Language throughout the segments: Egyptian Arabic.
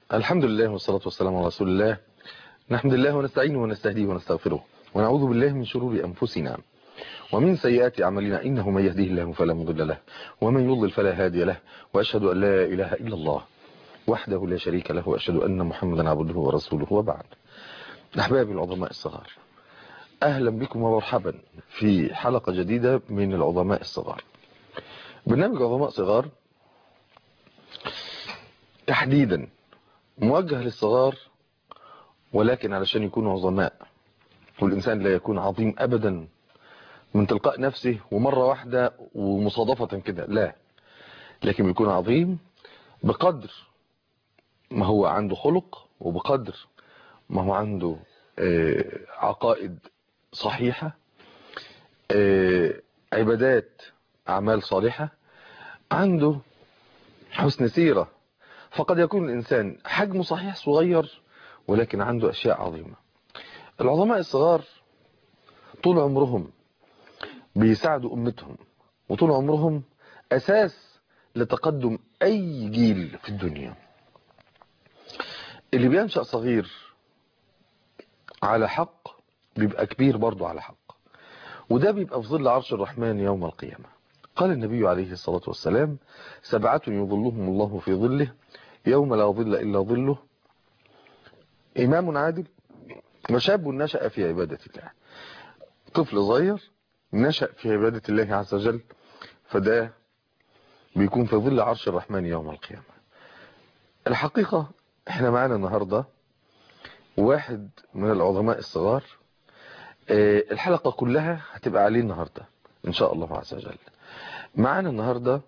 الحمد لله والصلاة والسلام على رسول الله نحمد الله ونستعينه ونستهديه ونستغفره ونعوذ بالله من شرور أنفسنا ومن سيئات أعمالنا إنه من يهديه الله فلا مضل له ومن يضلل فلا هادي له وأشهد أن لا إله إلا الله وحده لا شريك له وأشهد أن محمدا عبده ورسوله وبعد أحبابي العظماء الصغار أهلا بكم ومرحبا في حلقة جديدة من العظماء الصغار برنامج عظماء صغار تحديدا موجه للصغار ولكن علشان يكونوا عظماء والإنسان لا يكون عظيم أبدا من تلقاء نفسه ومرة واحدة ومصادفة كده لا لكن يكون عظيم بقدر ما هو عنده خلق وبقدر ما هو عنده عقائد صحيحة عبادات أعمال صالحة عنده حسن سيرة فقد يكون الإنسان حجمه صحيح صغير ولكن عنده أشياء عظيمة العظماء الصغار طول عمرهم بيساعدوا أمتهم وطول عمرهم أساس لتقدم أي جيل في الدنيا اللي بينشأ صغير على حق بيبقى كبير برضه على حق وده بيبقى في ظل عرش الرحمن يوم القيامة قال النبي عليه الصلاة والسلام سبعة يظلهم الله في ظله يوم لا ظل إلا ظله إمام عادل وشاب نشأ في عبادة الله طفل صغير نشأ في عبادة الله عز وجل فده بيكون في ظل عرش الرحمن يوم القيامة الحقيقة احنا معانا النهاردة واحد من العظماء الصغار الحلقة كلها هتبقى عليه النهاردة ان شاء الله عز وجل معانا النهاردة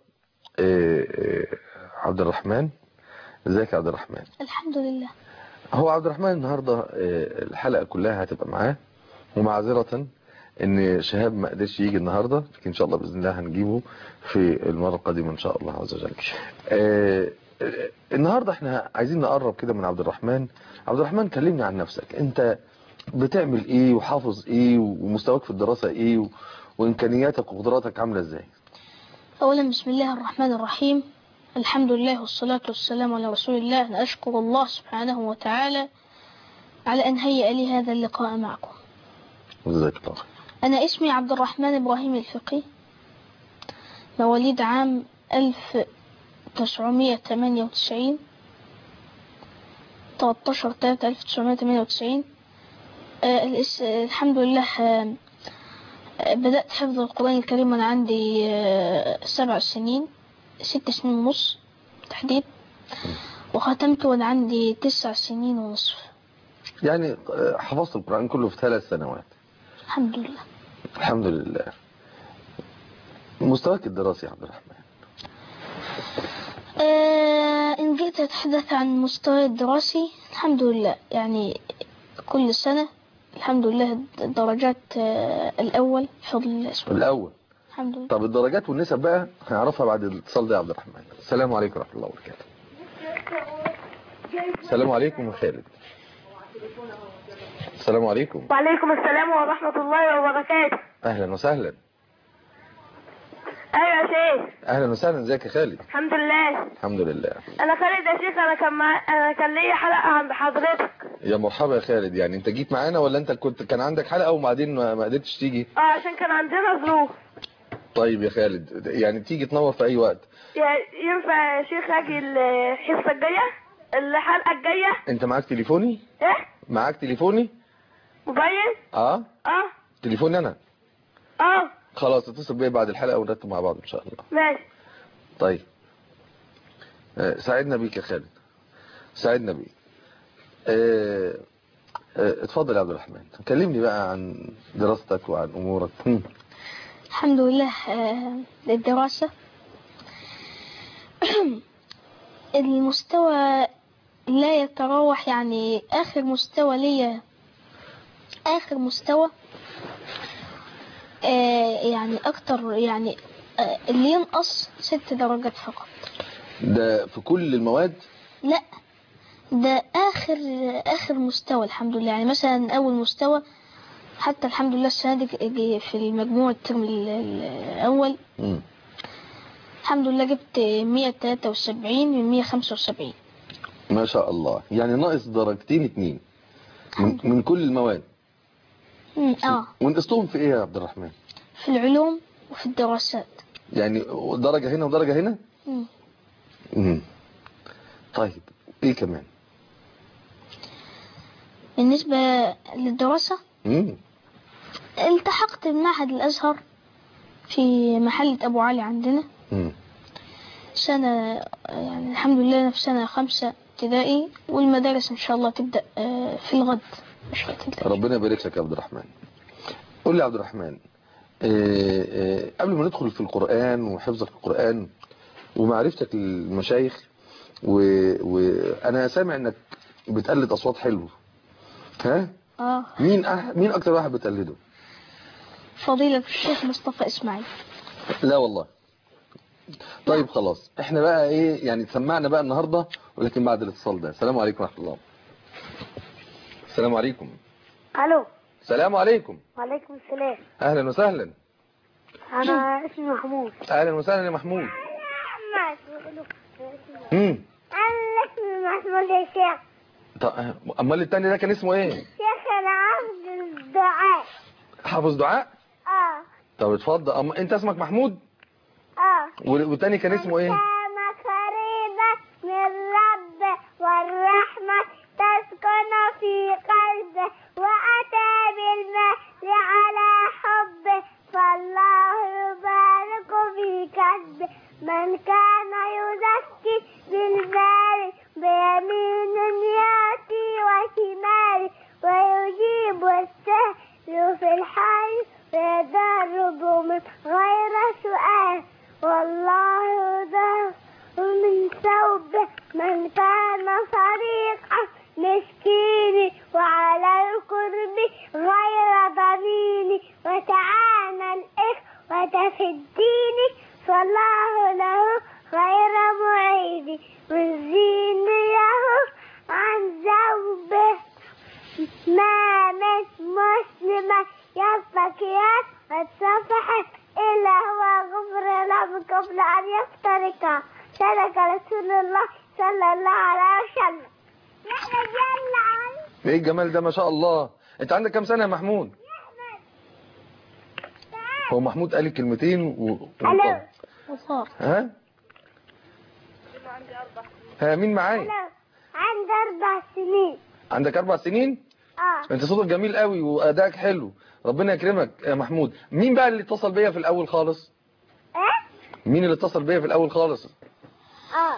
عبد الرحمن ازيك يا عبد الرحمن الحمد لله هو عبد الرحمن النهاردة الحلقة كلها هتبقى معاه ومعذرة ان شهاب ما قدرش يجي النهاردة لكن ان شاء الله بإذن الله هنجيبه في المرة القادمة ان شاء الله عز وجل النهاردة احنا عايزين نقرب كده من عبد الرحمن عبد الرحمن كلمني عن نفسك انت بتعمل ايه وحافظ ايه ومستواك في الدراسة ايه وامكانياتك وقدراتك عاملة ازاي أولا بسم الله الرحمن الرحيم الحمد لله والصلاة والسلام على رسول الله أنا أشكر الله سبحانه وتعالى على أن هيأ لي هذا اللقاء معكم جزاك الله أنا اسمي عبد الرحمن إبراهيم الفقي مواليد عام 1998 13 3 1998 آه الحمد لله آه بدأت حفظ القرآن الكريم وأنا عندي آه سبع سنين ست سنين ونص تحديد وختمت وأنا عندي تسع سنين ونصف يعني حفظت القرآن كله في ثلاث سنوات الحمد لله الحمد لله مستواك الدراسي يا عبد الرحمن آه إن جئت أتحدث عن مستواي الدراسي الحمد لله يعني كل سنة الحمد لله درجات آه الأول بفضل الله سبحانه الأول الحمد لله طب الدرجات والنسب بقى هنعرفها بعد الاتصال ده يا عبد الرحمن السلام عليكم ورحمة الله وبركاته السلام عليكم يا خالد السلام عليكم وعليكم السلام ورحمة الله وبركاته أهلا وسهلا أيوة يا شيخ أهلا وسهلا ازيك يا خالد الحمد لله الحمد لله أنا خالد يا شيخ أنا كان مع... أنا كان ليا حلقة عند حضرتك يا مرحبا يا خالد يعني انت جيت معانا ولا انت كنت كان عندك حلقة وبعدين ما ما قدرتش تيجي اه عشان كان عندنا ظروف طيب يا خالد يعني تيجي تنور في اي وقت يا- ينفع يا شيخ أجي الحصة الجاية الحلقة الجاية انت معاك تليفوني إيه معاك تليفوني موبايل اه اه تليفوني انا اه خلاص اتصل بيا بعد الحلقة ونرتب مع بعض ان شاء الله ماشي طيب آه، ساعدنا بيك يا خالد ساعدنا بيك آه، آه، اتفضل يا عبد الرحمن كلمني بقى عن دراستك وعن امورك هم. الحمد لله آه، للدراسة المستوى لا يتراوح يعني آخر مستوى ليا آخر مستوى آه، يعني أكتر يعني آه، اللي ينقص ست درجات فقط ده في كل المواد لا ده آخر آخر مستوى الحمد لله يعني مثلا أول مستوى حتى الحمد لله السنة دي جي- في المجموع الترم ال- الأول مم. الحمد لله جبت 173 من 175 ما شاء الله يعني ناقص درجتين اتنين من, من كل المواد مم، اه ونقصتهم في ايه يا عبد الرحمن في العلوم وفي الدراسات يعني درجة هنا ودرجة هنا مم. مم. طيب ايه كمان بالنسبة للدراسة مم. التحقت بمعهد الأزهر في محلة أبو علي عندنا مم. سنة يعني الحمد لله أنا في سنة خمسة ابتدائي والمدارس إن شاء الله تبدأ آه، في الغد مش هتبدأ ربنا يبارك لك يا عبد الرحمن قول لي يا عبد الرحمن آه، آه، قبل ما ندخل في القرآن وحفظك القرآن ومعرفتك للمشايخ وانا سامع انك بتقلد اصوات حلوه ها آه مين أح... مين اكتر واحد بتقلده فضيلة الشيخ مصطفى إسماعيل لا والله طيب خلاص احنا بقى ايه يعني سمعنا بقى النهاردة ولكن بعد الاتصال ده السلام عليكم ورحمة الله السلام عليكم الو السلام عليكم وعليكم السلام اهلا وسهلا انا اسمي محمود اهلا وسهلا يا محمود امم انا اسمي محمود يا شيخ طب امال التاني ده كان اسمه ايه شيخ انا عبد الدعاء حافظ دعاء اه طب اتفضل أم... انت اسمك محمود اه وال- والتاني كان اسمه ايه كان قريبا من ربه والرحمة تسكن في قلبه وأتى بالمال على حبه فالله يبارك في كسبه من كان يزكي بالمال بيمين يأتي وشمال ويجيب السهل في الحال ويضرب من غير سؤال والله يضر من ثوبه من كان صديقا مسكين وعلى القرب غير ضمين وتعانى الإخوة في الدين فالله له غير معيد والزين له عن ذوبه ما من مسلمة يفتكيان والصفحة إلا هو غفر له قبل أن يفترق صدق رسول الله صلى الله عليه وسلم نحن جل عن ايه الجمال ده ما شاء الله انت عندك كام سنة يا محمود هو محمود قال الكلمتين و... ألو وصار ها ها مين معايا ألو عندي أربع سنين عندك اربع سنين آه انت صوتك جميل قوي وادائك حلو ربنا يكرمك يا محمود مين بقى اللي اتصل بيا في الاول خالص إيه؟ مين اللي اتصل بيا في الاول خالص آه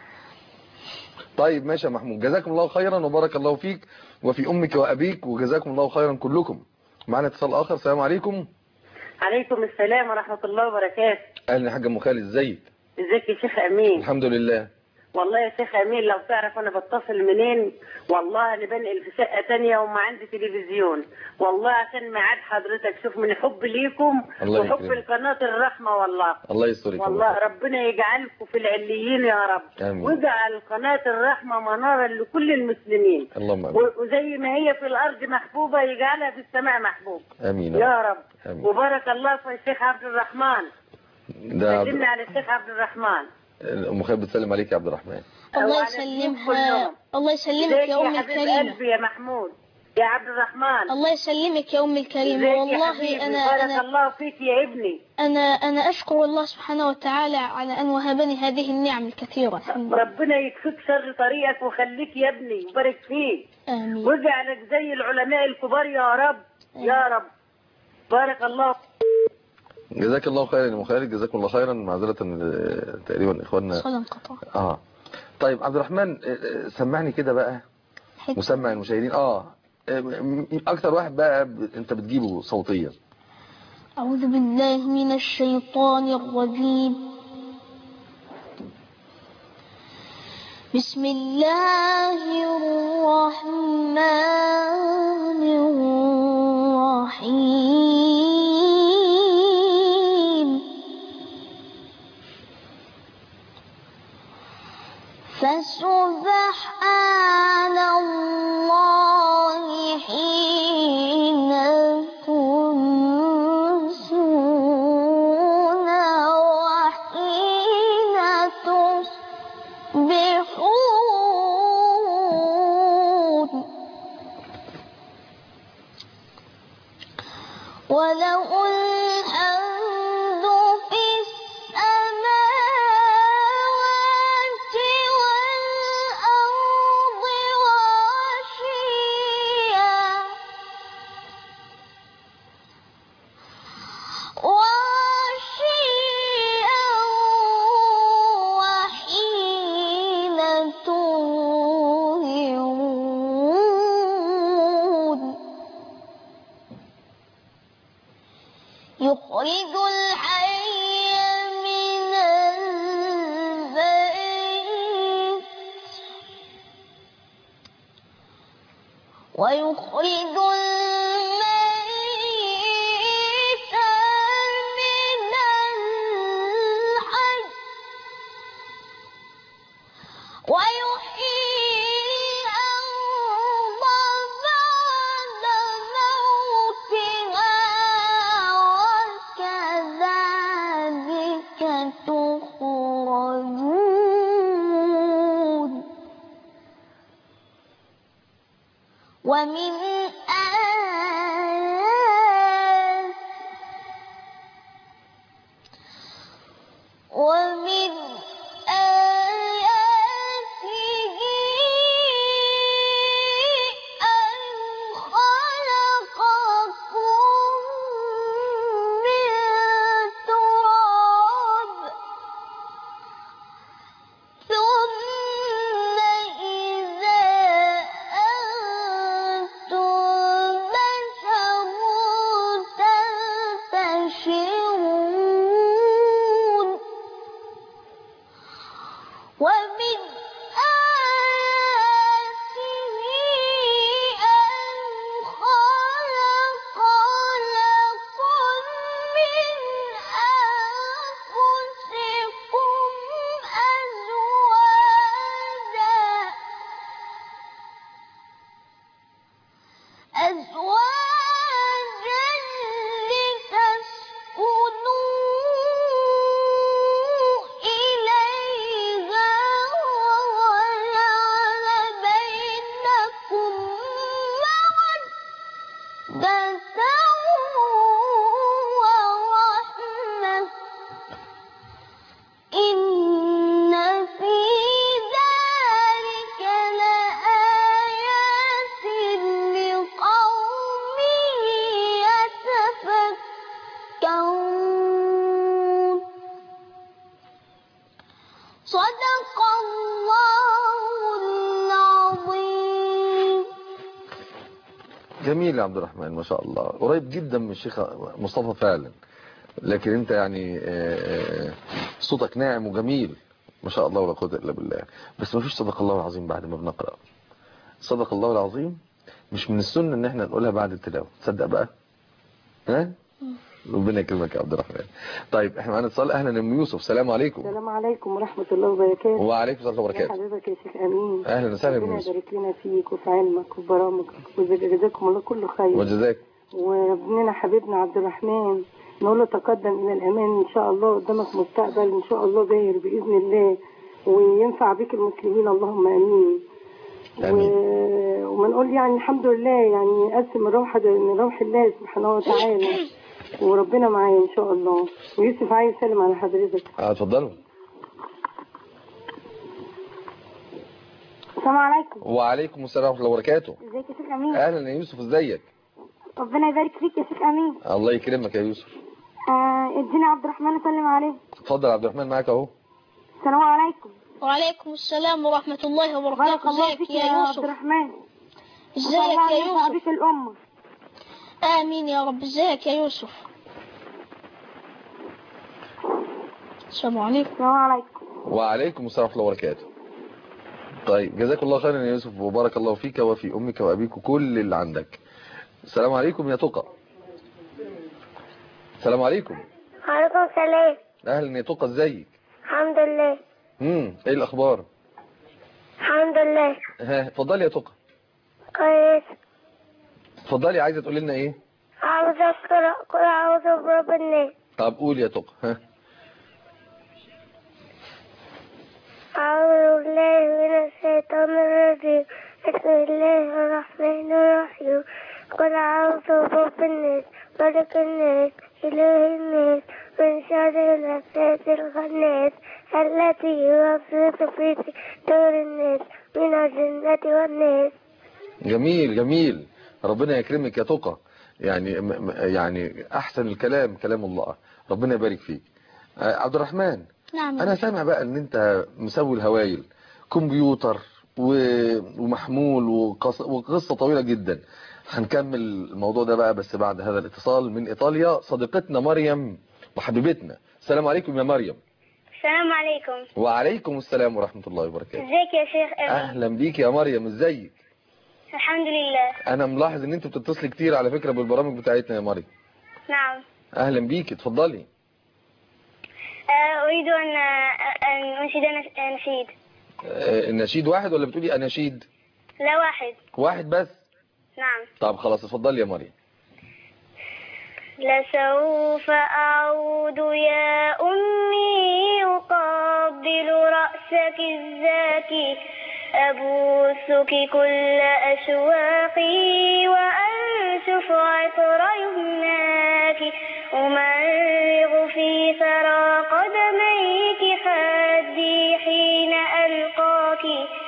طيب ماشي يا محمود جزاكم الله خيرا وبارك الله فيك وفي امك وابيك وجزاكم الله خيرا كلكم معنا اتصال اخر السلام عليكم عليكم السلام ورحمة الله وبركاته اهلا يا حاجه ام خالد ازيك ازيك يا شيخ امين الحمد لله والله يا شيخ امين لو تعرف انا بتصل منين والله انا بنقل في شقة تانية وما عندي تلفزيون والله عشان ميعاد حضرتك شوف من حب ليكم الله وحب يكرمك. القناة الرحمة والله الله يسترك والله ربنا يجعلكم في العليين يا رب آمين. ويجعل قناة الرحمة منارا لكل المسلمين اللهم امين و- وزي ما هي في الارض محبوبة يجعلها في السماء محبوب امين يا رب آمين. وبارك الله في الشيخ عبد الرحمن ده عبد- سلمنا على الشيخ عبد الرحمن ام خالد بتسلم عليك يا عبد الرحمن الله وعلى الدين يسلمها كلهم. الله يسلمك ازيك يا يا أم حبيب الكريمة قلبي يا محمود يا عبد الرحمن الله يسلمك يا أم الكريمة ازيك يا والله حبيبي؟ أنا بارك أنا الله فيك يا ابني أنا أنا أشكر الله سبحانه وتعالى على أن وهبني هذه النعم الكثيرة الحمد لله ربنا يكفيك شر طريقك وخليك يا ابني وبارك فيك آمين واجعلك زي العلماء الكبار يا رب يا رب بارك الله جزاك الله خيرا يا ام خالد جزاكم الله خيرا معذره آه، تقريبا اخواننا صلاة انقطع اه طيب عبد الرحمن آه، آه، سمعني كده بقى حته مسمع المشاهدين اه آه، م- اكتر واحد بقى ب... انت بتجيبه صوتيا أعوذ بالله من الشيطان الرجيم بسم الله الرحمن الرحيم فسبحان الله حين تمسون وحين تصبحون يخرج الحي من الميت ويخرج الميت من الحي ويحيي الأرض بعد موتها وكذلك تخرجون ومن آيات ومن آياته أن خلقكم من تراب ثم إذا أنتم بشر تنتشرون ومن آياته أن خلق لكم من أنفسكم أزواجا أزواجا لتسكنوا إليها وجعل بينكم مودة ورحمة إن في ذلك لآيات لقوم يتفكرون صدق الله العظيم جميل يا عبد الرحمن ما شاء الله قريب جدا من الشيخ مصطفى فعلا لكن انت يعني آه، آه، صوتك ناعم وجميل ما شاء الله ولا قوه الا بالله بس ما فيش صدق الله العظيم بعد ما بنقرا صدق الله العظيم مش من السنه ان احنا نقولها بعد التلاوه تصدق بقى ها ربنا يكرمك يا عبد الرحمن طيب احنا معانا اتصال اهلا يا ام يوسف السلام عليكم السلام عليكم ورحمة الله وبركاته وعليكم السلام يا وبركاته حبيبك يا شيخ أمين اهلا وسهلا يا ام ربنا يوسف يبارك لنا فيك وفي علمك وفي برامجك وجزاكم الله كل خير وجزاك وابننا حبيبنا عبد الرحمن نقول له تقدم إلى الأمان إن شاء الله قدامك مستقبل إن شاء الله باهر بإذن الله وينفع بك المسلمين اللهم آمين آمين. و... وما نقول يعني الحمد لله يعني قسم الروح ده من روح الله سبحانه وتعالى وربنا معايا إن شاء الله ويوسف عايز يسلم على حضرتك اه اتفضلوا السلام عليكم وعليكم السلام ورحمه الله وبركاته ازيك يا شيخ أمين اهلا يا يوسف ازيك ربنا يبارك فيك يا شيخ أمين الله يكرمك يا يوسف آه اديني عبد الرحمن اسلم عليه اتفضل يا عبد الرحمن معاك اهو السلام عليكم وعليكم السلام ورحمة الله بارك وبركاته الله ازيك فيك يا يا عبد يوسف الرحمن ازيك يا يوسف بك الأمة آمين يا رب ازيك يا يوسف السلام عليكم السلام عليكم وعليكم السلام ورحمه الله وبركاته طيب جزاك الله خيرا يا يوسف وبارك الله فيك وفي امك وابيك وكل اللي عندك السلام عليكم يا تقى السلام عليكم وعليكم السلام اهلا يا تقى ازيك الحمد لله امم ايه الاخبار الحمد لله ها اتفضلي يا تقى كويس اتفضلي عايزه تقولي لنا ايه عاوز أقرأ قل أعوذ برب الناس طب قول يا تقى ها أعوذ بالله من الشيطان الرجيم بسم الله الرحمن الرحيم قل أعوذ برب الناس ملك الناس إله الناس من شر الوسواس الخناس التي يوسوس في صدور الناس من الجنة والناس جميل جميل ربنا يكرمك يا تقى يعني م- م- يعني احسن الكلام كلام الله ربنا يبارك فيك آه، عبد الرحمن نعم انا سامع بقى ان انت مسوي الهوايل كمبيوتر و- ومحمول وقص- وقصة طويلة جدا هنكمل الموضوع ده بقى بس بعد هذا الاتصال من إيطاليا صديقتنا مريم وحبيبتنا السلام عليكم يا مريم السلام عليكم وعليكم السلام ورحمة الله وبركاته ازيك يا شيخ أبي أهلا بيك يا مريم ازيك الحمد لله أنا ملاحظ إن أنت بتتصلي كتير على فكرة بالبرامج بتاعتنا يا مريم نعم أهلا بيك اتفضلي آه، أريد أن أن أنشد نش- نشيد آه، النشيد واحد ولا بتقولي أناشيد لا واحد واحد بس نعم طب خلاص اتفضلي يا مريم لسوف أعود يا أمي أقبل رأسك الزاكي أبوسك كل أشواقي وأنشف عطر يمناك أمرغ في ثرى قدميك خدي حين ألقاك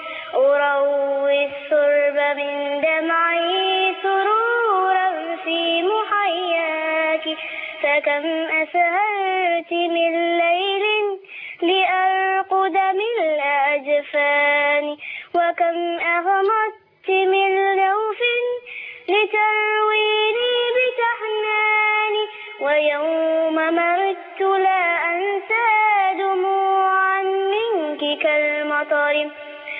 أروي السرب من دمعي سرورا في محياك فكم أسهرت من ليل لأرقد من الأجفان وكم أغمضت من لوف لترويني بتحنان ويوم مرت لا أنسى دموعا منك كالمطر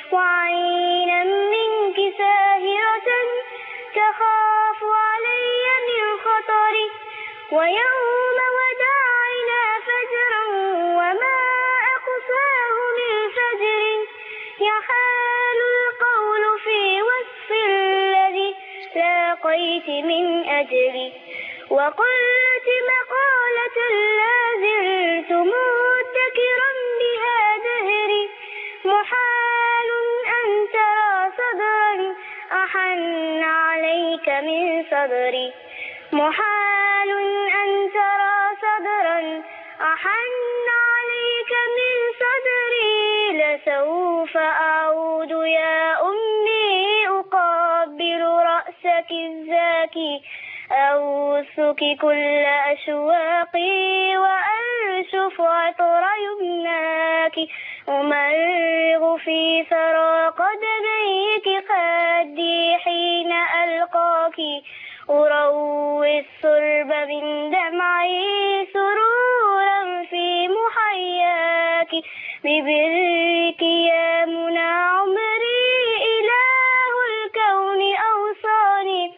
وعينا منك ساهرة تخاف علي من خطري ويوم وداعنا فجرا وما أقصاه من فجر يحال القول في وصف الذي لاقيت من أجلي وقلت مقالة لا زلت مدكرا بها دهري محال أن ترى صدرا أحن عليك من صدري محال أن ترى صدرا أحن عليك من صدري لسوف أعود يا أمي أقبل رأسك الزاكي أوثك كل أشواقي وأنشف عطر يمناك أمرغ في ثرى قدميك خدي حين ألقاك أروي السرب من دمعي سرورا في محياك ببرك يا منى عمري إله الكون أوصاني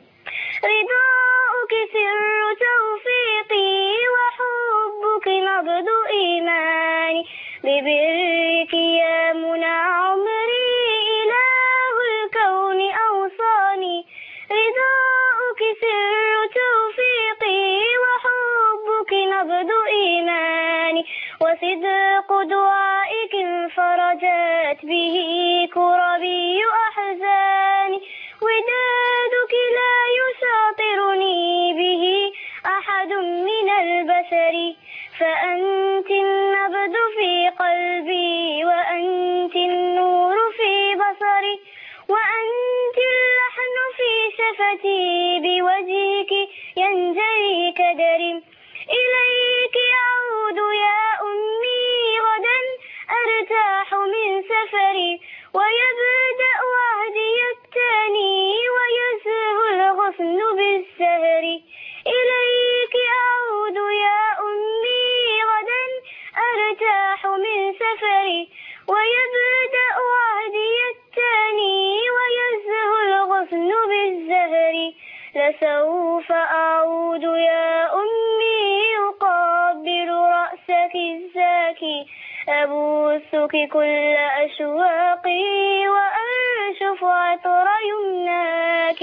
رضاؤك سر توفيقي وحبك نبض إيماني ببرك يا منى عمري إله الكون أوصاني رضاؤك سر توفيقي وحبك نبض إيماني وصدق دعائك انفرجت به كربي أحزاني ودادك لا يساطرني به أحد من البشر فأنت النبض في قلبي وأنت النور في بصري وأنت اللحن في شفتي بوجهك ينجلي كدري إليك أعود يا أمي غدا أرتاح من سفري ويبدأ عهدي الثاني ويزهو الغصن بالسهر إليك أعود يا أمي غدا أرتاح من سفري ويبدأ عهدي الثاني ويزهو الغصن بالزهر لسوف أعود يا أمي أقبل رأسك الزاكي أبوسك كل أشواقي وأنشف عطر يمناك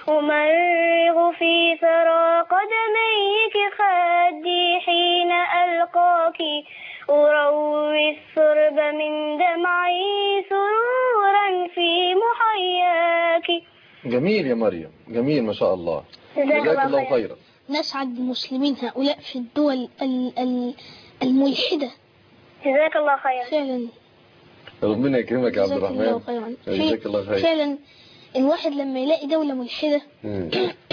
أمرغ في ثرى قدميك خدي حين ألقاك أروي السرب من دمعي سرورا في محياك جميل يا مريم جميل ما شاء الله جزاك جزاك الله الله خيرا. خيرا نسعد المسلمين هؤلاء في الدول ال- ال- الملحدة جزاك الله خيرا فعلا ربنا يكرمك يا عبد جزاك الله الرحمن خيرا جزاك الله خير فعلا الواحد لما يلاقي دولة ملحدة مم.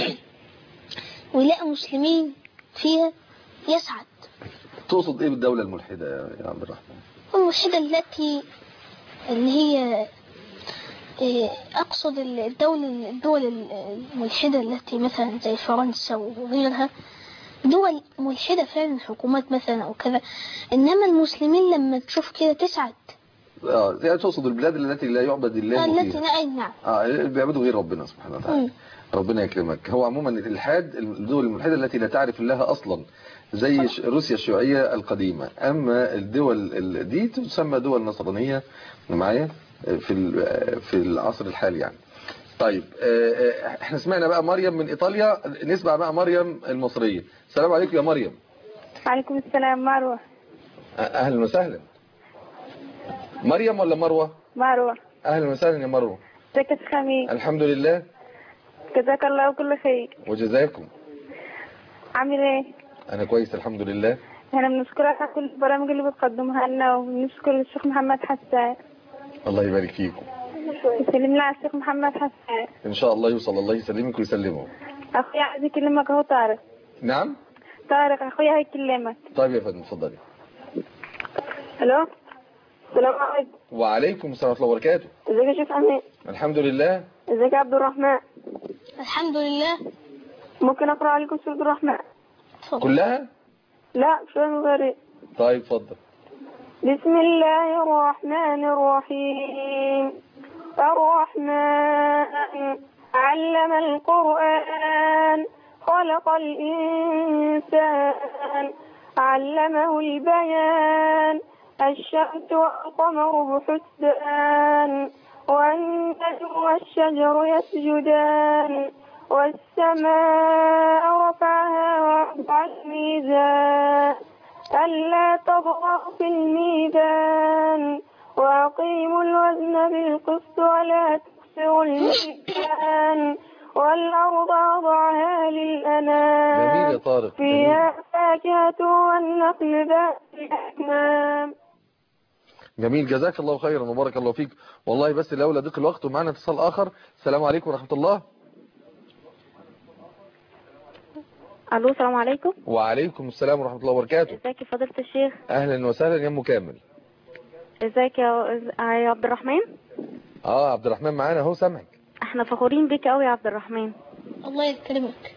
ويلاقي مسلمين فيها يسعد تقصد ايه بالدولة الملحدة يا- يا عبد الرحمن الملحدة التي اللي هي إيه، أقصد الدول الدول الملحدة التي مثلا زي فرنسا وغيرها دول ملحدة فعلا حكومات مثلا أو كذا إنما المسلمين لما تشوف كده تسعد اه يعني تقصد البلاد التي لا يعبد الله التي فيها نعم نعم اه اللي بيعبدوا غير ربنا سبحانه وتعالى مم. ربنا يكرمك هو عموما الالحاد الدول الملحده التي لا تعرف الله اصلا زي ش- روسيا الشيوعيه القديمه اما الدول ال- دي تسمى دول نصرانيه معايا في ال- في العصر الحالي يعني طيب آه، آه، احنا سمعنا بقى مريم من ايطاليا نسمع بقى مريم المصريه السلام عليكم يا مريم وعليكم السلام مروة آه، اهلا وسهلا مريم ولا مروه مروة اهلا وسهلا يا مروه ازيك يا شيخ أمين الحمد لله جزاك الله كل خير وجزاكم عامل ايه؟ انا كويس الحمد لله احنا بنشكرك على كل البرامج اللي بتقدمها لنا وبنشكر الشيخ محمد حسان الله يبارك فيكم يسلم لنا على الشيخ محمد حسان ان شاء الله يوصل الله يسلمك ويسلمه اخويا عايز يكلمك اهو طارق نعم طارق اخويا هيكلمك طيب يا فندم اتفضلي الو السلام عليكم وعليكم السلام ورحمه الله وبركاته ازيك يا شيخ أمين الحمد لله ازيك يا عبد الرحمن الحمد لله ممكن اقرا عليكم سورة الرحمن تفضل كلها لا شوية من غيري طيب اتفضل بسم الله الرحمن الرحيم الرحمن علم القرآن خلق الإنسان علمه البيان الشمس والقمر بحسبان والنجم والشجر يسجدان والسماء رفعها ووضع الميزان ألا تطغوا في الميزان وأقيموا الوزن بالقسط ولا تكسروا الميزان والأرض وضعها جميل يا للأنام طارق جميل. فيها فاكهة والنخل ذات الأكمام جميل جزاك الله خيرا وبارك الله فيك والله بس لولا ضيق الوقت ومعنا اتصال اخر السلام عليكم ورحمه الله ألو السلام عليكم وعليكم السلام ورحمه الله وبركاته ازيك يا فضيلة الشيخ اهلا وسهلا يا ام كامل ازيك يا يا عبد الرحمن اه عبد الرحمن معانا اهو سامعك احنا فخورين بيك قوي يا عبد الرحمن الله يكرمك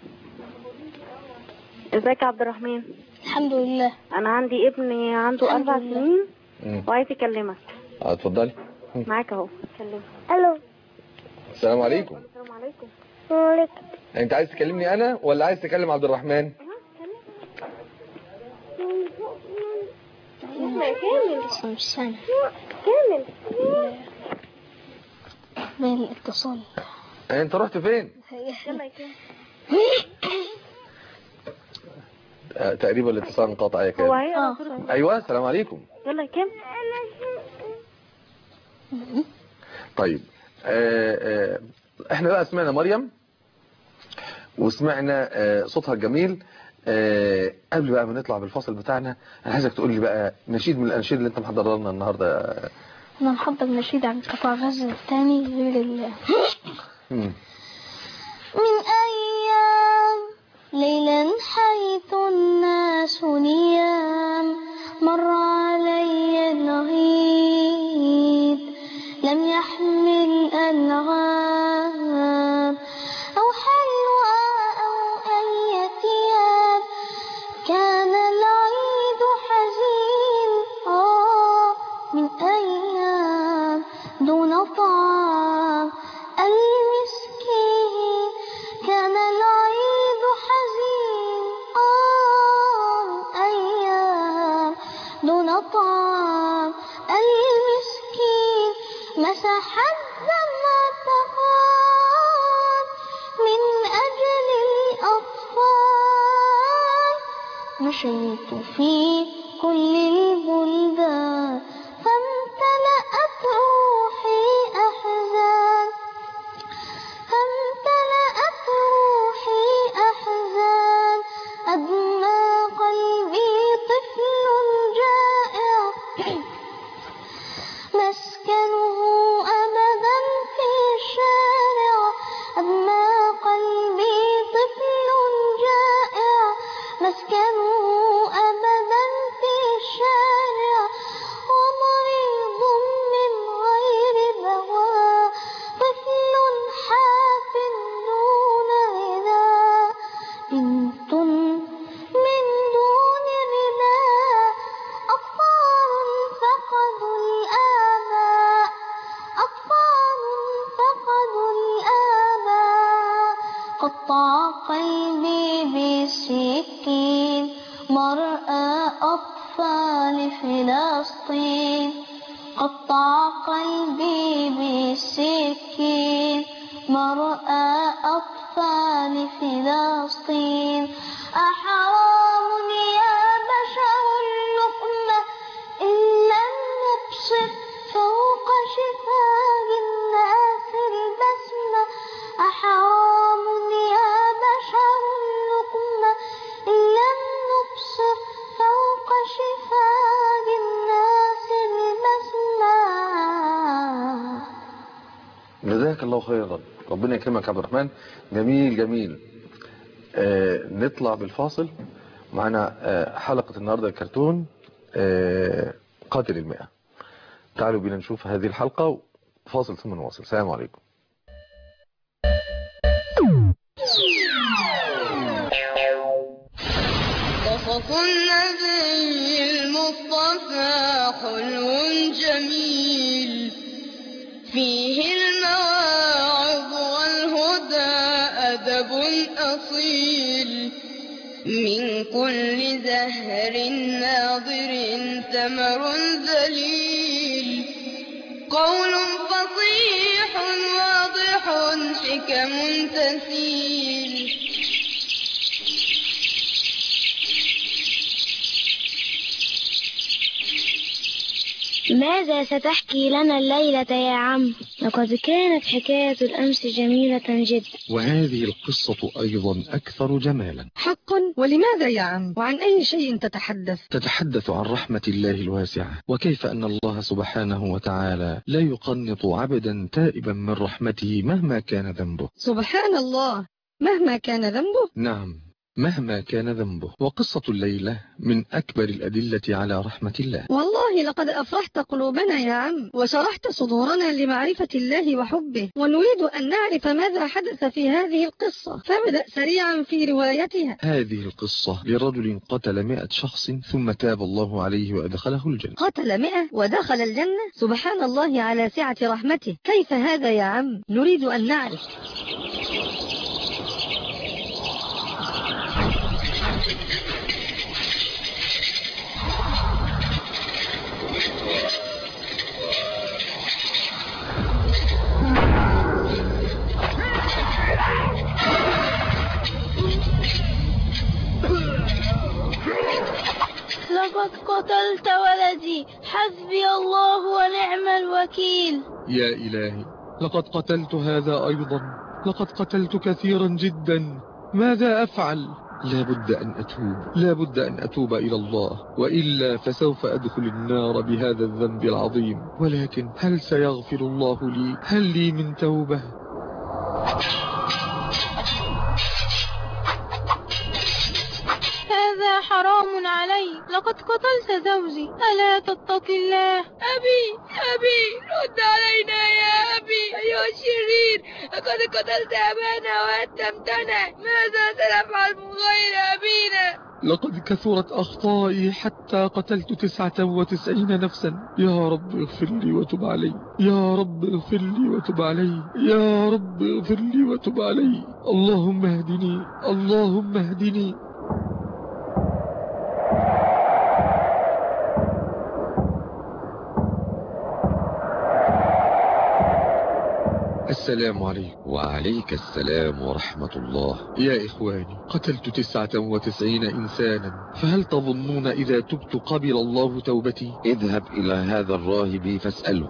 ازيك يا عبد الرحمن الحمد لله انا عندي ابن عنده الحمد اربع لله. سنين مم. وعايز يكلمك اه اتفضلي معاك اهو كلمك الو السلام عليكم السلام عليكم وعليكم انت عايز تكلمني انا ولا عايز تكلم عبد الرحمن اسمه مش سامع كامل من الاتصال انت رحت فين يلا يا كامل آه تقريبا الاتصال انقطع يا هو كامل هي آه. ايوه السلام عليكم يلا يا كامل طيب آه آه احنا بقى سمعنا مريم وسمعنا آه صوتها الجميل آه قبل بقى ما نطلع بالفصل بتاعنا انا عايزك تقول لي بقى نشيد من الاناشيد اللي انت محضر لنا النهارده أنا محضر نشيد عن قطاع غزة الثاني غير ال مم. من أيام ليلا حيث الناس نيام مر علي النهيد لم يحمل أنغام أو حلوى أو أي ثياب كان العيد حزين آه من أيام دون طعام المسكين كان العيد حزين آه أيام دون طعام المسكين مسح الدمع طغان من أجل الأطفال مشيت في كل البلدان فامتلأت روحي أحزان فامتلأت روحي أحزان أدمى قلبي طفل جائع مسكنه أبدا في الشارع أدمى قلبي طفل جائع مسكنه أبدا في الشارع بالسكين مرأى أطفال فلسطين قطع قلبي بالسكين مرأى أطفال فلسطين أحرام يا بشر اللقمة إن لم نبصر فوق شفاه الناس البسمة أحرام يا بشر اللقمة إن لم نبصر فوق شفاه الناس البسمة جزاك الله خيرا ربنا يكرمك يا عبد الرحمن جميل جميل آه نطلع بالفاصل معنا آه حلقة النهاردة الكرتون آه قاتل المئة تعالوا بينا نشوف هذه الحلقة فاصل ثم نواصل السلام عليكم قصص النبي المصطفى حلو جميل فيه المواعظ والهدى أدب أصيل من كل زهر ناظر ثمر ذليل قول فصيح واضح حكم تسيل ماذا ستحكي لنا الليلة يا عم؟ لقد كانت حكاية الأمس جميلة جدا وهذه القصة أيضا أكثر جمالا حقا ولماذا يا عم وعن أي شيء تتحدث تتحدث عن رحمة الله الواسعة وكيف أن الله سبحانه وتعالى لا يقنط عبدا تائبا من رحمته مهما كان ذنبه سبحان الله مهما كان ذنبه نعم مهما كان ذنبه وقصة الليلة من أكبر الأدلة على رحمة الله والله لقد أفرحت قلوبنا يا عم وشرحت صدورنا لمعرفة الله وحبه ونريد أن نعرف ماذا حدث في هذه القصة فابدأ سريعا في روايتها هذه القصة لرجل قتل مئة شخص ثم تاب الله عليه وأدخله الجنة قتل مئة ودخل الجنة سبحان الله على سعة رحمته كيف هذا يا عم نريد أن نعرف لقد قتلت ولدي حسبي الله ونعم الوكيل يا إلهي لقد قتلت هذا أيضا لقد قتلت كثيرا جدا ماذا أفعل لا بد أن أتوب لا بد أن أتوب إلى الله وإلا فسوف أدخل النار بهذا الذنب العظيم ولكن هل سيغفر الله لي هل لي من توبة هذا حرام علي لقد قتلت زوجي ألا تتق الله أبي أبي رد علينا يا أبي أيها الشرير لقد قتلت أبانا وأتمتنا ماذا سنفعل من غير أبينا لقد كثرت أخطائي حتى قتلت تسعة وتسعين نفسا يا رب اغفر لي وتب علي يا رب اغفر لي وتب علي يا رب اغفر لي وتب علي اللهم اهدني اللهم اهدني السلام عليكم وعليك السلام ورحمة الله يا إخواني قتلت تسعة وتسعين إنسانا فهل تظنون إذا تبت قبل الله توبتي اذهب إلى هذا الراهب فاسأله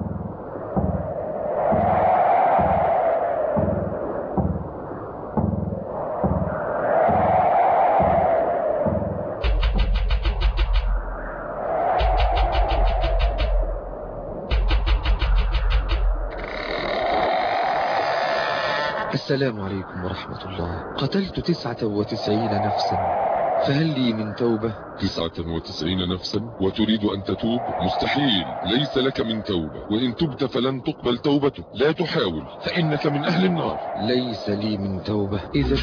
السلام عليكم ورحمة الله قتلت تسعة وتسعين نفسا فهل لي من توبة تسعة وتسعين نفسا وتريد أن تتوب مستحيل ليس لك من توبة وإن تبت فلن تقبل توبتك لا تحاول فإنك من أهل النار ليس لي من توبة إذا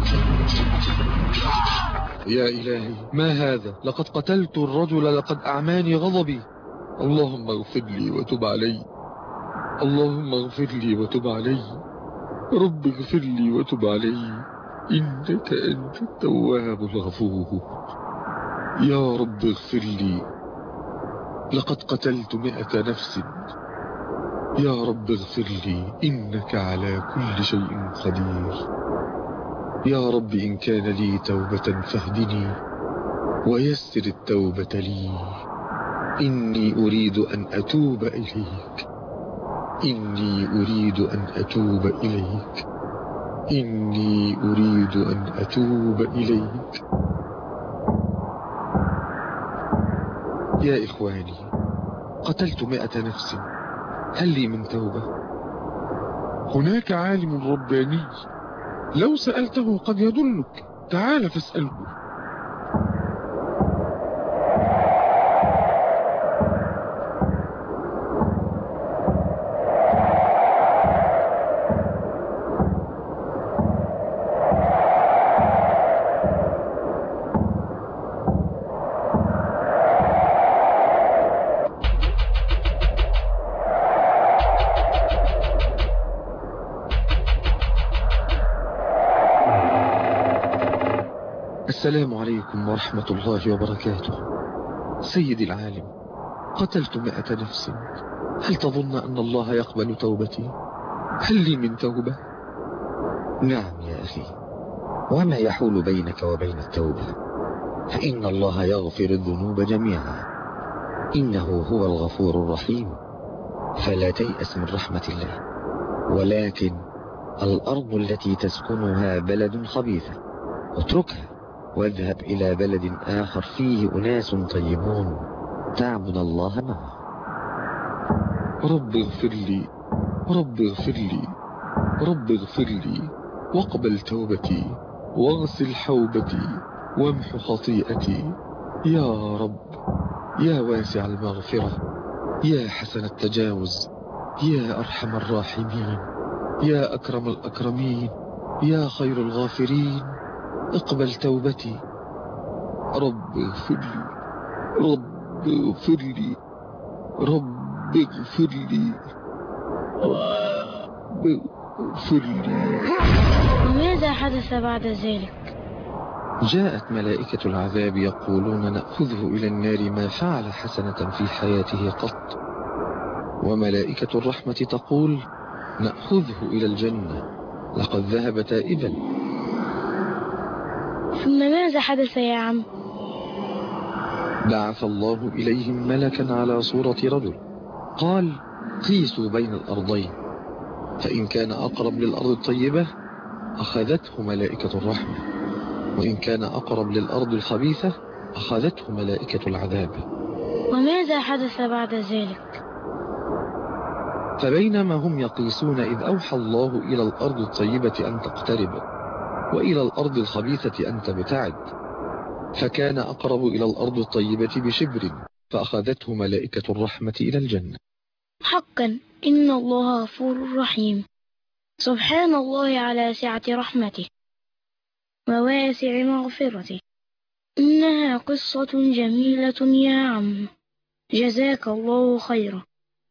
يا إلهي ما هذا لقد قتلت الرجل لقد أعماني غضبي اللهم اغفر لي وتب علي اللهم اغفر لي وتب علي رب اغفر لي وتب علي إنك أنت التواب الغفور يا رب اغفر لي لقد قتلت مئة نفس يا رب اغفر لي إنك على كل شيء قدير يا رب إن كان لي توبة فاهدني ويسر التوبة لي إني أريد أن أتوب إليك إني أريد أن أتوب إليك إني أريد أن أتوب إليك يا إخواني قتلت مئة نفس هل لي من توبة هناك عالم رباني لو سألته قد يدلك تعال فاسأله السلام عليكم ورحمة الله وبركاته سيدي العالم قتلت مئة نفس هل تظن أن الله يقبل توبتي هل لي من توبة نعم يا أخي وما يحول بينك وبين التوبة فإن الله يغفر الذنوب جميعا إنه هو الغفور الرحيم فلا تيأس من رحمة الله ولكن الأرض التي تسكنها بلد خبيثة اتركها واذهب إلى بلد آخر فيه أناس طيبون تعبد الله معه رب اغفر لي رب اغفر لي رب اغفر لي واقبل توبتي واغسل حوبتي وامح خطيئتي يا رب يا واسع المغفرة يا حسن التجاوز يا أرحم الراحمين يا أكرم الأكرمين يا خير الغافرين اقبل توبتي رب اغفر لي رب اغفر لي رب اغفر لي رب اغفر لي وماذا حدث بعد ذلك جاءت ملائكة العذاب يقولون نأخذه إلى النار ما فعل حسنة في حياته قط وملائكة الرحمة تقول نأخذه إلى الجنة لقد ذهب تائبا ثم ماذا حدث يا عم بعث الله إليهم ملكا على صورة رجل قال قيسوا بين الأرضين فإن كان أقرب للأرض الطيبة أخذته ملائكة الرحمة وإن كان أقرب للأرض الخبيثة أخذته ملائكة العذاب وماذا حدث بعد ذلك فبينما هم يقيسون إذ أوحى الله إلى الأرض الطيبة أن تقترب وإلى الأرض الخبيثة أن تبتعد فكان أقرب إلى الأرض الطيبة بشبر فأخذته ملائكة الرحمة إلى الجنة حقا إن الله غفور رحيم سبحان الله على سعة رحمته وواسع مغفرته إنها قصة جميلة يا عم جزاك الله خيرا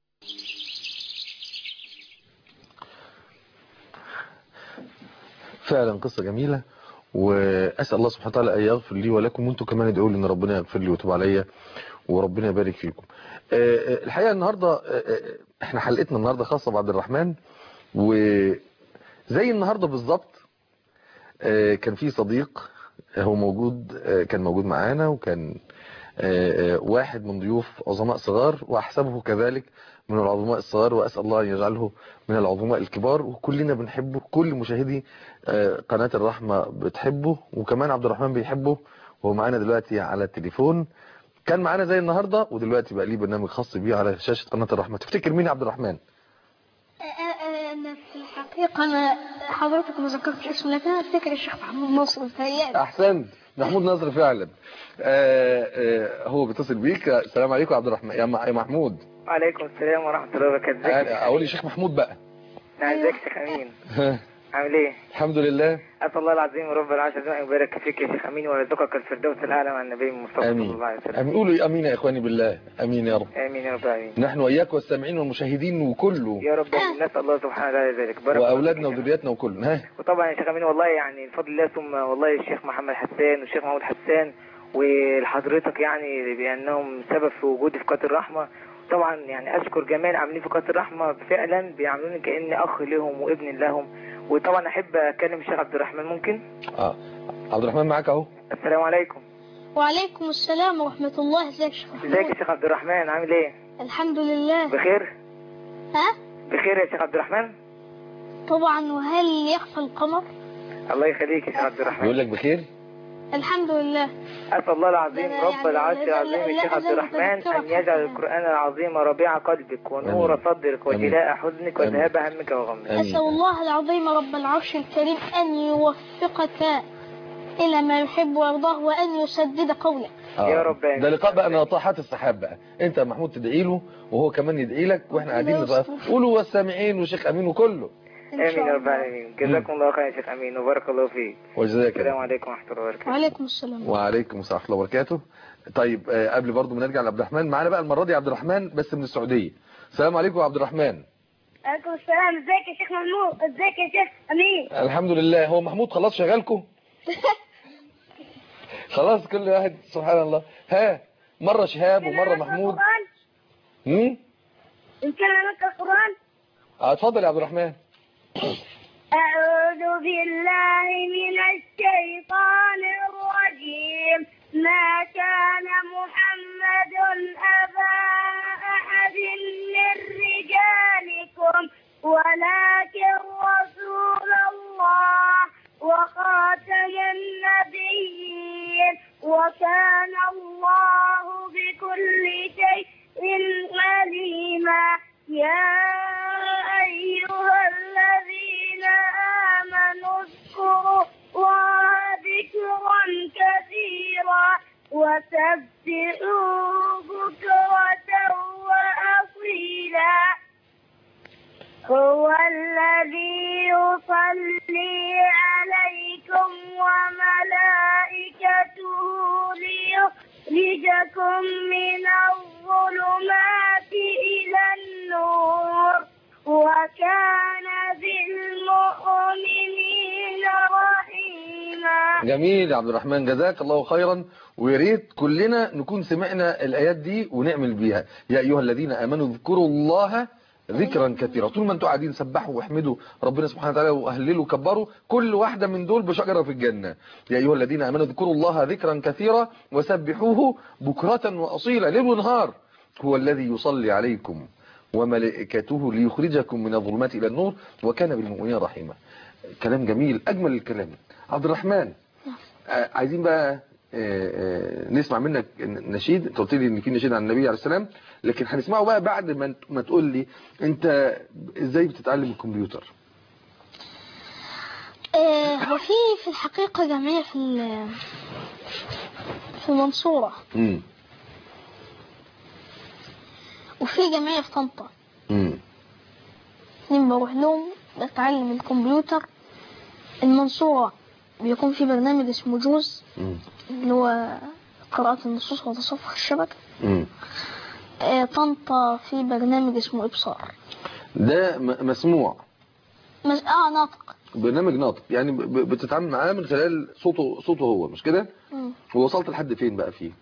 فعلا قصة جميلة وأسأل الله سبحانه وتعالى أن يغفر لي ولكم وانتم كمان ادعوا لي أن ربنا يغفر لي ويتوب عليا وربنا يبارك فيكم الحقيقة النهاردة احنا حلقتنا النهاردة خاصة بعبد الرحمن وزي النهاردة بالظبط كان في صديق هو موجود كان موجود معانا وكان واحد من ضيوف عظماء صغار وأحسبه كذلك من العظماء الصغار وأسأل الله أن يجعله من العظماء الكبار وكلنا بنحبه كل مشاهدي قناة الرحمة بتحبه وكمان عبد الرحمن بيحبه وهو معانا دلوقتي على التليفون كان معانا زي النهاردة ودلوقتي بقى ليه برنامج خاص بيه على شاشة قناة الرحمة تفتكر مين يا عبد الرحمن أنا في الحقيقة أنا حضرتك ما ذكرتش اسمه لكن أنا أفتكر الشيخ محمود نصر الفيال أحسنت محمود نصر فعلا آآ آآ هو بيتصل بيك السلام عليكم يا عبد الرحمن يا محمود وعليكم السلام ورحمة الله وبركاته أقول يا شيخ محمود بقى ازيك يا شيخ أمين عامل ايه؟ الحمد لله اسال الله العظيم رب العرش العظيم ان يبارك فيك يا شيخ امين ويرزقك الفردوس الاعلى مع النبي المصطفى صلى امين الله عليه وسلم امين قولوا امين يا اخواني بالله امين يا رب امين يا رب العالمين نحن واياك والسامعين والمشاهدين وكله يا رب آمين. نسال الله سبحانه وتعالى ذلك بارك الله واولادنا وذرياتنا وكله ها وطبعا يا شيخ امين والله يعني بفضل الله ثم والله الشيخ محمد حسان والشيخ محمود حسان ولحضرتك يعني بانهم سبب في وجودي في قناه الرحمه طبعا يعني اشكر جميع العاملين في قناه الرحمه فعلا بيعاملوني كاني اخ لهم وابن لهم وطبعا احب اكلم الشيخ عبد الرحمن ممكن اه عبد الرحمن معاك اهو السلام عليكم وعليكم السلام ورحمة الله ازيك يا شيخ محمود؟ ازيك يا شيخ عبد الرحمن عامل ايه الحمد لله بخير ها بخير يا شيخ عبد الرحمن طبعا وهل يخفى القمر الله يخليك يا شيخ عبد الرحمن يقول لك بخير الحمد لله أسأل الله العظيم لا، رب يعني العرش لا- العظيم لا- الشيخ لا عبد أزال الرحمن أتذكرك أن يجعل القرآن العظيم ربيع قلبك ونور صدرك وجلاء حزنك وذهاب همك وغمك أسأل الله العظيم رب العرش الكريم أن يوفقك إلى ما يحب ويرضاه وأن يسدد قولك آه. يا رب آمين. ده لقاء بقى ناطحات السحاب بقى انت يا محمود تدعي له وهو كمان يدعي لك واحنا قاعدين نبقى قولوا والسامعين وشيخ امين وكله آمين يا رب العالمين جزاكم الله خير يا شيخ أمين وبارك الله فيك وجزاك السلام الله عليكم ورحمة الله وبركاته وعليكم السلام وعليكم السلام ورحمه الله وبركاته طيب آه، قبل برضو ما نرجع لعبد الرحمن معانا بقى المره دي عبد الرحمن بس من السعوديه السلام عليكم يا عبد الرحمن عليكم السلام ازيك يا شيخ محمود ازيك يا شيخ امين الحمد لله هو محمود خلاص شغالكم خلاص كل واحد سبحان الله ها مره شهاب ومره محمود القرآن امم ان كان لك القرآن اه اتفضل يا عبد الرحمن أعوذ بالله من الشيطان الرجيم ما كان محمد أبا أحد من رجالكم ولكن رسول الله وخاتم النبيين وكان الله بكل شيء عليما يا أيها الذين آمنوا اذكروا الله ذكرا كثيرا وسبحوه بكرة وأصيلا هو الذي يصلي عليكم وملائكته ليخرجكم من الظلمات إلى النور وكان بالمؤمنين رحيما جميل يا عبد الرحمن جزاك الله خيرا ويا ريت كلنا نكون سمعنا الايات دي ونعمل بيها يا ايها الذين امنوا اذكروا الله ذكرا كثيرا طول ما انتوا قاعدين سبحوا واحمدوا ربنا سبحانه وتعالى واهللوا وكبروا كل واحده من دول بشجره في الجنه يا ايها الذين امنوا اذكروا الله ذكرا كثيرا وسبحوه بكره واصيلا ليل ونهار هو الذي يصلي عليكم وملائكته ليخرجكم من الظلمات الى النور وكان بالمؤمنين رحيما كلام جميل اجمل الكلام عبد الرحمن آه، عايزين بقى آه، آه، نسمع منك نشيد انت قلت لي ان في نشيد عن النبي عليه السلام لكن هنسمعه بقى بعد ما انت- ما تقول لي انت ازاي بتتعلم الكمبيوتر آه، هو في في الحقيقة جمعية في ال- في المنصورة امم وفي جمعية في طنطا امم اتنين بروح لهم بتعلم الكمبيوتر المنصورة بيكون في برنامج اسمه جوز امم اللي هو قراءة النصوص وتصفح الشبكة امم آه، طنطا في برنامج اسمه إبصار ده م- مسموع مس... اه ناطق برنامج ناطق يعني ب- ب- بتتعامل معاه من خلال صوته صوته هو مش كده مم. ووصلت لحد فين بقى فيه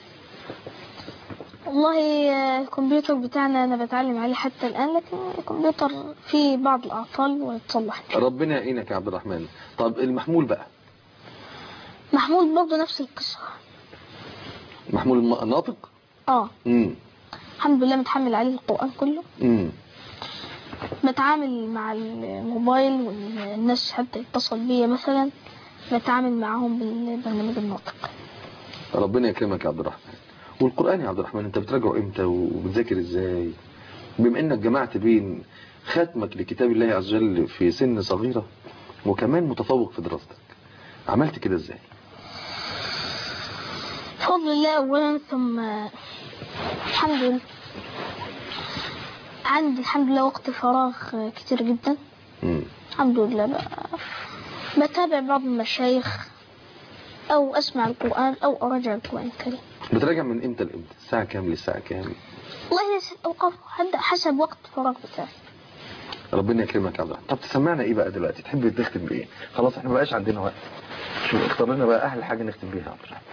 والله آه، الكمبيوتر بتاعنا أنا بتعلم عليه حتى الآن لكن الكمبيوتر فيه بعض الأعطال ويتصلح ربنا يعينك يا عبد الرحمن طب المحمول بقى محمود برضه نفس القصة محمول الم- الناطق اه امم الحمد لله متحمل عليه القرآن كله امم بتعامل مع الموبايل والناس حتى يتصل بيا مثلا بتعامل معاهم بالبرنامج الناطق ربنا يكرمك يا عبد الرحمن والقرآن يا عبد الرحمن انت بتراجعه امتى وبتذاكر ازاي بما انك جمعت بين ختمك لكتاب الله عز وجل في سن صغيرة وكمان متفوق في دراستك عملت كده ازاي بفضل الله أولا ثم الحمد لله عندي الحمد لله وقت فراغ كتير جدا مم. الحمد لله بقى بتابع بعض المشايخ أو أسمع القرآن أو أراجع القرآن الكريم بتراجع من امتى لامتى الساعة كام للساعة كام والله يس- أوقات حد- حسب وقت الفراغ بتاعي ربنا يكرمك يا عبد الرحمن طب تسمعنا ايه بقى دلوقتي تحب نختم بايه خلاص احنا مبقاش عندنا وقت شو اختار لنا بقى احلى حاجة نختم بيها يا عبد الرحمن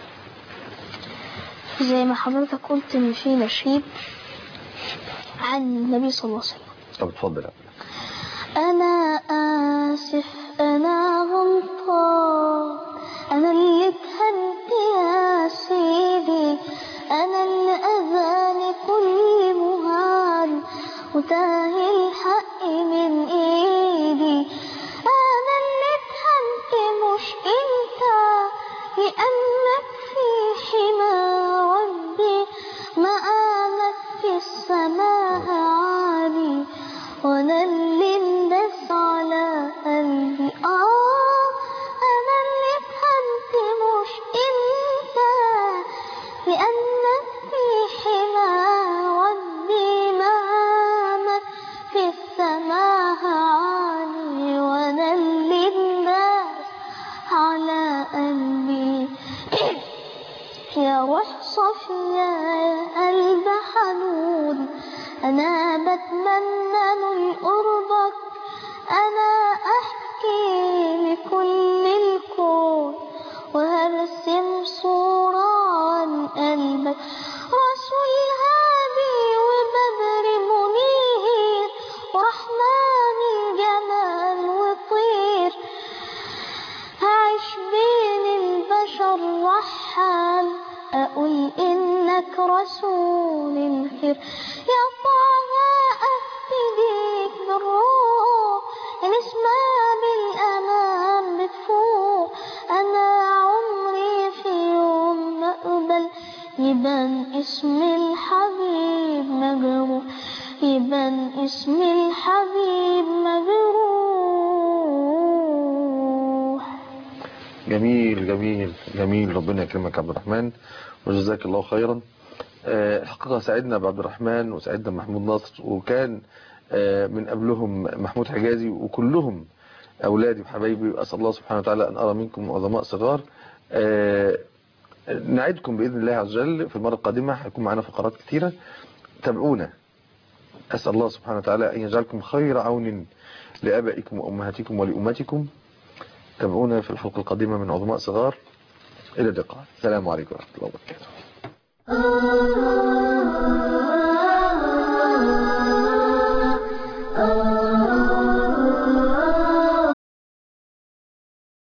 زي ما حضرتك قلت إن في نشيد عن النبي صلى الله عليه وسلم طب اتفضل يا عبد الرحمن. أنا آسف أنا غلطان أنا اللي اتهنت يا سيدي أنا اللي أذاني كل مهان وتاه الحق من إيدي أنا اللي اتهنت مش أنت لأنك في حمى ربي مقامك في السماء عالي وانا اللي اندس على قلبي اه انا اللي اتهنت مش انت لانك في حمى ربي مقامك في السماء عالي وانا اللي اندس على قلبي يا روح صفية يا قلب حنون أنا بتمنى من قربك أنا أحكي لكل الكون وهرسم صورة عن قلبك رسول هادي وبدر منير ورحمن الجمال وطير هعيش بين البشر رحال أقول إنك رسول الخير يا طه أهتديك بالروح الاسماء بالأمان بتفوق أنا عمري في يوم ما أقبل يبان اسم الحبيب مجروح يبان اسم الحبيب مجروح جميل جميل جميل ربنا يكرمك يا عبد الرحمن وجزاك الله خيرا آه، الحقيقة سعدنا بعبد الرحمن وسعدنا محمود نصر وكان آه، من قبلهم محمود حجازي وكلهم أولادي وحبايبي أسأل الله سبحانه وتعالى أن أرى منكم عظماء صغار آه، نعدكم بإذن الله عز وجل في المرة القادمة هيكون معنا فقرات كثيرة تابعونا أسأل الله سبحانه وتعالى أن يجعلكم خير عون لآبائكم وأمهاتكم ولأمتكم تابعونا في الحلقة القادمة من عظماء صغار إلى اللقاء السلام عليكم ورحمة الله وبركاته Oh